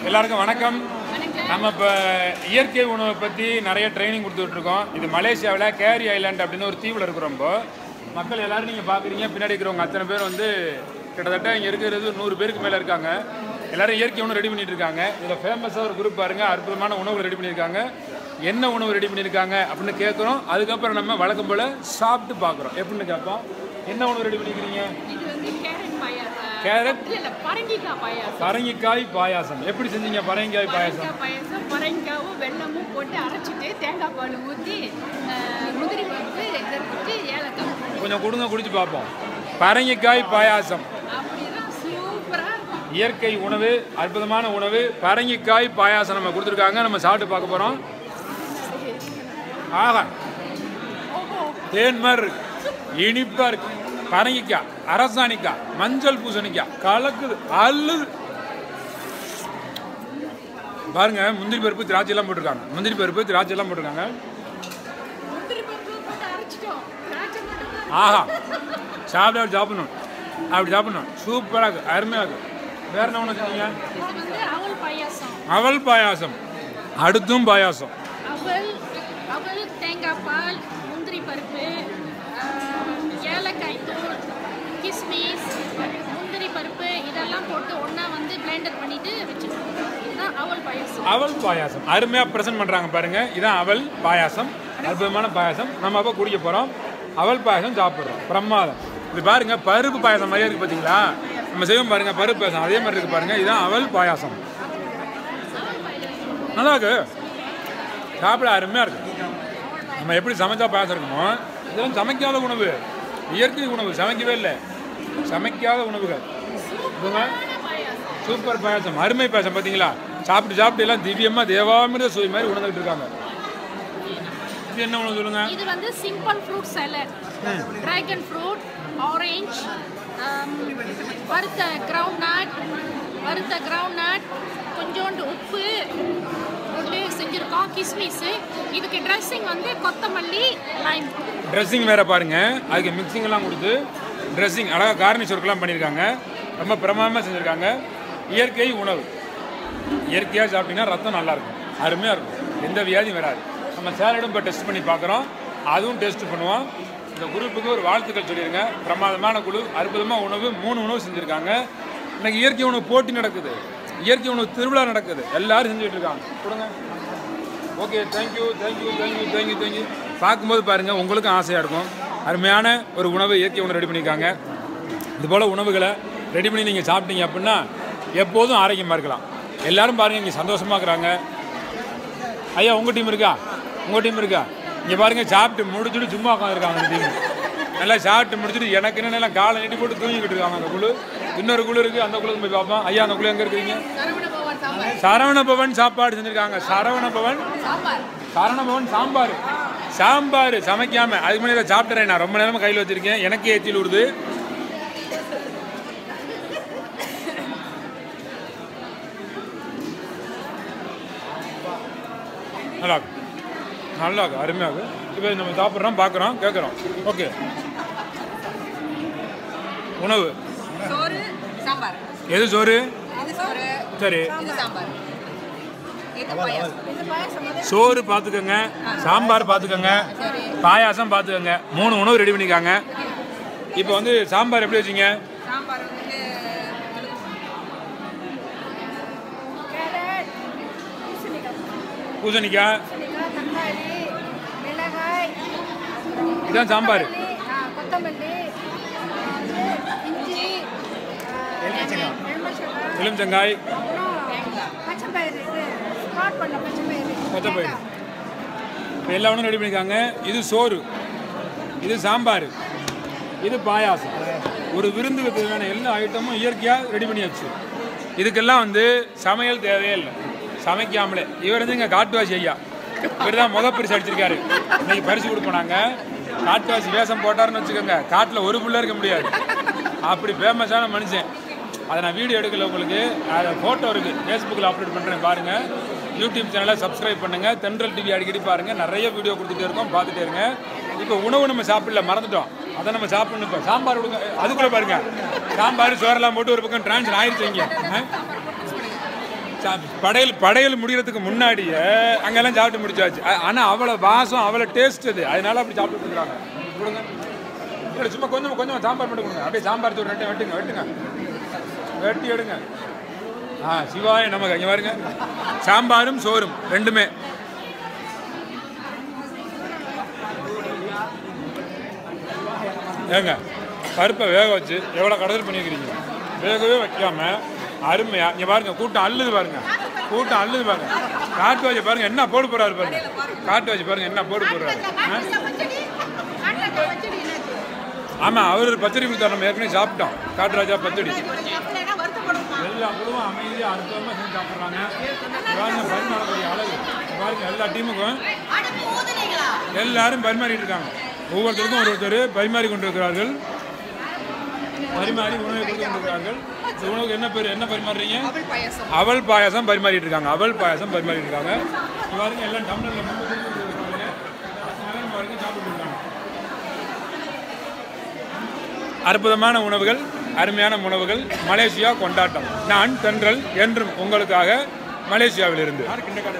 எல்லாருக்கும் வணக்கம் நம்ம இப்போ இயற்கை உணவை பற்றி நிறைய ட்ரைனிங் கொடுத்துட்ருக்கோம் இது மலேசியாவில் கேரி ஐலாண்ட் அப்படின்னு ஒரு தீவில் இருக்கிறோம் இப்போ மக்கள் எல்லாரும் நீங்கள் பார்க்குறீங்க பின்னாடி இருக்கிறவங்க அத்தனை பேர் வந்து கிட்டத்தட்ட இங்கே இருக்கிறது நூறு பேருக்கு மேலே இருக்காங்க எல்லாரும் இயற்கை உணவு ரெடி பண்ணிட்டு இருக்காங்க இதில் ஃபேமஸாக ஒரு குரூப் பாருங்க அற்புதமான உணவு ரெடி பண்ணியிருக்காங்க என்ன உணவு ரெடி பண்ணியிருக்காங்க அப்படின்னு கேட்குறோம் அதுக்கப்புறம் நம்ம வழக்கம் போல் சாப்பிட்டு பார்க்குறோம் எப்படின்னு கேட்போம் என்ன உணவு ரெடி பண்ணிக்கிறீங்க இது வந்து கேரட் பாயாசம் கேரட் இல்ல இல்ல பரங்கிக்காய் பாயாசம் பரங்கிக்காய் பாயாசம் எப்படி செஞ்சீங்க பரங்கிக்காய் பாயாசம் பரங்கிக்காய் பாயாசம் பரங்கிக்காவும் வெல்லமும் போட்டு அரைச்சிட்டு தேங்காய் பால் ஊற்றி முந்திரி பருப்பு எடுத்துட்டு ஏலக்காய் கொஞ்சம் கொடுங்க குடிச்சு பார்ப்போம் பரங்கிக்காய் பாயாசம் அப்படிதான் சூப்பரா இருக்கும் இயற்கை உணவு அற்புதமான உணவு பரங்கிக்காய் பாயாசம் நம்ம கொடுத்துருக்காங்க நம்ம சாப்பிட்டு பார்க்க போகிறோம் ஆகா தேன் மாதிரி இருக்கு இனிப்பாக இருக்கு பரங்கிக்காய் அரசாணிக்காய் மஞ்சள் பூசணிக்காய் கலக்குது அள்ளுது பாருங்க முந்திரி பருப்பு திராட்சை எல்லாம் போட்டிருக்காங்க முந்திரி பருப்பு திராட்சை எல்லாம் போட்டிருக்காங்க முந்திரி பருப்பு போட்டு அரைச்சிட்டோம் திராட்சை மட்டும் தான் ஆஹா சாப்பிட சாப்பிடணும் அப்படி சாப்பிடணும் சூப்பராக இருக்கு அருமையாக இருக்கு வேற என்ன ஒன்று சொன்னீங்க இது வந்து அவல் பாயாசம் அவல் பாயாசம் அடுத்தும் பாயாசம் அவல் அவல் தேங்காய் பால் முந்திரி பருப்பு ஆஹ், ஏலக்காய் தூள் கிஸ்மிஸ் முந்திரி பருப்பு இதெல்லாம் போட்டு ஒன்றா வந்து பிளெண்டர் பண்ணிட்டு வச்சுக்கணும் இதுதான் அவல் பாயாசம் அவல் பாயாசம் அருமையாக ப்ரெசென்ட் பண்ணுறாங்க பாருங்க இதான் அவல் பாயாசம் அற்புதமான பாயாசம் நம்ம அப்போ குடிக்க போகிறோம் அவல் பாயாசம் சாப்பிட்றோம் பிரமாதம் இது பாருங்க பருப்பு பாயாசம் மாதிரியே இருக்கு பார்த்தீங்களா நம்ம செய்வோம் பாருங்க பருப்பு பாயாசம் அதே மாதிரி இருக்கு பாருங்க இதான் அவல் பாயாசம் நல்லா இருக்கு சாப்பிட அருமையாக இருக்கு நம்ம எப்படி சமைச்சா பாயாசம் இருக்குமோ இதெல்லாம் சமைக்காத உணவு இயற்கை உணவு சமைக்கவே இல்லை சமைக்காத உணவுகள் இதுங்க சூப்பர் பாயாசம் அருமை பாயாசம் பார்த்தீங்களா சாப்பிட்டு சாப்பிட்டு எல்லாம் திவ்யமாக தேவாமிர சுவை மாதிரி உணர்ந்துட்டு இருக்காங்க இது என்ன உணவு சொல்லுங்க இது வந்து simple fruit salad dragon fruit orange வறுத்த கிரவுண்ட் நட் வறுத்த கிரவுண்ட் நட் கொஞ்சோண்டு உப்பு போட்டு செஞ்சுருக்கோம் கிஸ்மிஸ் இதுக்கு ட்ரெஸ்ஸிங் வந்து கொத்தமல்லி லைம் ட்ரெஸ்ஸிங் வேற பாருங்க அதுக்கு மிக்சிங் எல்லாம் கொடுத்து ட்ரெஸ்ஸிங் அழகாக கார்னிஷ் ஒர்க்லாம் பண்ணியிருக்காங்க ரொம்ப பிரமாதமாக செஞ்சுருக்காங்க இயற்கை உணவு இயற்கையாக சாப்பிட்டீங்கன்னா ரத்தம் நல்லா இருக்கும் அருமையாக இருக்கும் எந்த வியாதியும் வராது நம்ம சேலடும் இப்போ டெஸ்ட் பண்ணி பார்க்குறோம் அதுவும் டெஸ்ட் பண்ணுவோம் இந்த குரூப்புக்கு ஒரு வாழ்த்துக்கள் சொல்லிடுங்க பிரமாதமான குழு அற்புதமாக உணவு மூணு உணவு செஞ்சுருக்காங்க இன்னைக்கு இயற்கை உணவு போட்டி நடக்குது இயற்கை உணவு திருவிழா நடக்குது எல்லாரும் செஞ்சுட்டு இருக்காங்க கொடுங்க okay thank you thank you thank you thank you thank you பார்க்கும்போது பாருங்கள் உங்களுக்கும் ஆசையாக இருக்கும் அருமையான ஒரு உணவு இயற்கை உணவு ரெடி பண்ணியிருக்காங்க இது போல் உணவுகளை ரெடி பண்ணி நீங்கள் சாப்பிட்டீங்க அப்படின்னா எப்போதும் ஆரோக்கியமாக இருக்கலாம் எல்லாரும் பாருங்கள் இங்கே சந்தோஷமாக இருக்கிறாங்க ஐயா உங்கள் டீம் இருக்கா உங்கள் டீம் இருக்கா இங்கே பாருங்கள் சாப்பிட்டு முடிச்சுட்டு சும்மா உட்காந்துருக்காங்க அந்த டீம் நல்லா சாப்பிட்டு முடிச்சுட்டு எனக்கு என்ன எல்லாம் காலை நீட்டி போட்டு தூங்கிக்கிட்டு இருக்காங்க அந்த குழு இன்னொரு குழு இருக்குது அந்த குழு போய் பார்ப்போம் ஐயா அந்த குழு எங்கே இருக்கிறீங்க சரவண பவன் சாப்பாடு செஞ்சிருக்காங்க சரவண பவன் சரவண பவன் சாம்பார் சாம்பார் சமைக்காம அதுக்கு முன்னாடி இதை சாப்பிட்டுறேன் நான் ரொம்ப நேரமா கையில் வச்சிருக்கேன் எனக்கு ஏற்றில் விடுது நல்லா இருக்கு நல்லா இருக்கு அருமையாக இருக்கு இப்போ நம்ம சாப்பிட்றோம் பார்க்குறோம் கேட்குறோம் ஓகே உணவு சோறு சாம்பார் எது சோறு இது சோறு சரி இது சாம்பார் இது பாயாசம் சோறு பார்த்துக்கோங்க சாம்பார் பார்த்துக்கோங்க பாயாசம் பார்த்துக்கோங்க மூணு உணவு ரெடி பண்ணிக்காங்க இப்போ வந்து சாம்பார் எப்படி வச்சீங்க சாம்பார் வந்து கேரட் பூசணிக்காய் தக்காளி மிளகாய் இதுதான் சாம்பார் கொத்தமல்லி இஞ்சி எலுமிச்சங்காய் எலுமிச்சங்காய் பச்சை பயிறு இது ஸ்பாட் பண்ண பச்சை பயிறு கொத்தப்பயிறு இப்போ எல்லா உணவும் ரெடி பண்ணிக்காங்க இது சோறு இது சாம்பார் இது பாயாசம் ஒரு விருந்துக்கு தேவையான எல்லா ஐட்டமும் இயற்கையாக ரெடி பண்ணியாச்சு இதுக்கெல்லாம் வந்து சமையல் தேவையே இல்லை சமைக்காமலே இவர் வந்து இங்கே காட்டுவாசி ஐயா இவர் தான் முத பரிசு அடிச்சிருக்காரு இன்னைக்கு பரிசு கொடுப்போம் காட்டுவாசி வேஷம் போட்டாருன்னு வச்சுக்கோங்க காட்டில் ஒரு புள்ள இருக்க முடியாது அப்படி ஃபேமஸான மனுஷன் அதை நான் வீடியோ எடுக்கல உங்களுக்கு அதை ஃபோட்டோ இருக்குது ஃபேஸ்புக்கில் அப்லோட் பண்ணுறேன் பாருங்கள் யூடியூப் சேனலை சப்ஸ்கிரைப் பண்ணுங்கள் தென்றல் டிவி அடிக்கடி பாருங்கள் நிறைய வீடியோ கொடுத்துட்டே இருக்கோம் பார்த்துட்டே இருங்க இப்போ உணவு நம்ம சாப்பிடல மறந்துட்டோம் அதை நம்ம சாப்பிடணும் இப்போ சாம்பார் கொடுங்க அதுக்குள்ளே பாருங்க சாம்பார் சோறெல்லாம் போட்டு ஒரு பக்கம் டிரான்ஸ்ஃபர் ஆயிடுச்சு இங்கே ஆ? சா- படையல் படையல் முடிகிறதுக்கு முன்னாடியே அங்கெல்லாம் சாப்பிட்டு முடிச்சாச்சு ஆ- ஆனா அவ்வளோ வாசம் அவ்வளோ டேஸ்ட் அது அதனால அப்படி சாப்பிட்டு இருக்கிறாங்க கொடுங்க இல்லை சும்மா கொஞ்சம் கொஞ்சம் சாம்பார் மட்டும் கொடுங்க அப்படியே சாம்பார் தூள் ரெண்டு வெட்டுங்க வெட்டுங்க வெட்டி எடுங்க ஆ சிவாய நமக்கு இங்கே பாருங்க சாம்பாரும் சோறும் ரெண்டுமே ஏங்க பருப்பை வேக வச்சு எவ்வளோ கடல் பண்ணியிருக்கிறீங்க வேகவே வைக்காம அருமையா இங்கே பாருங்க கூட்டம் அள்ளுது பாருங்க கூட்டம் அள்ளுது பாருங்க காட்டு வச்சு பாருங்க என்ன போடு போறாரு பாருங்க காட்டு வச்சு பாருங்க என்ன போடு போடுறாரு ஆ? ஆமா அவர் ஒரு பச்சடி கொடுத்தாரு நம்ம ஏற்கனவே சாப்பிட்டோம் காட்டுராஜா பச்சடி எல்லா குழுவும் அமைதியாக அற்புதமாக செஞ்சு சாப்பிட்றாங்க பாருங்க பரிமாறக்கூடிய அழகு பாருங்க எல்லா டீமுக்கும் எல்லாரும் பரிமாறிட்டு இருக்காங்க ஒவ்வொருத்தருக்கும் ஒரு ஒருத்தர் பரிமாறி கொண்டிருக்கிறார்கள் பரிமாறி உணவை கொடுத்து கொண்டிருக்கிறார்கள் இந்த உணவுக்கு என்ன பேர் என்ன பரிமாறுறீங்க அவள் பாயாசம் அவல் பாயாசம் பரிமாறிட்டு இருக்காங்க அவல் பாயாசம் பரிமாறிட்டு இருக்காங்க இங்க பாருங்க எல்லாம் டம்ளர்ல முன்பு கொடுத்து கொண்டிருக்கிறாங்க. எல்லாரும் பாருங்க சாப்பிட்டு இருக்காங்க அற்புதமான உணவுகள் அருமையான உணவுகள் மலேசியா கொண்டாட்டம் நான் தென்றல் என்றும் உங்களுக்காக மலேசியாவிலிருந்து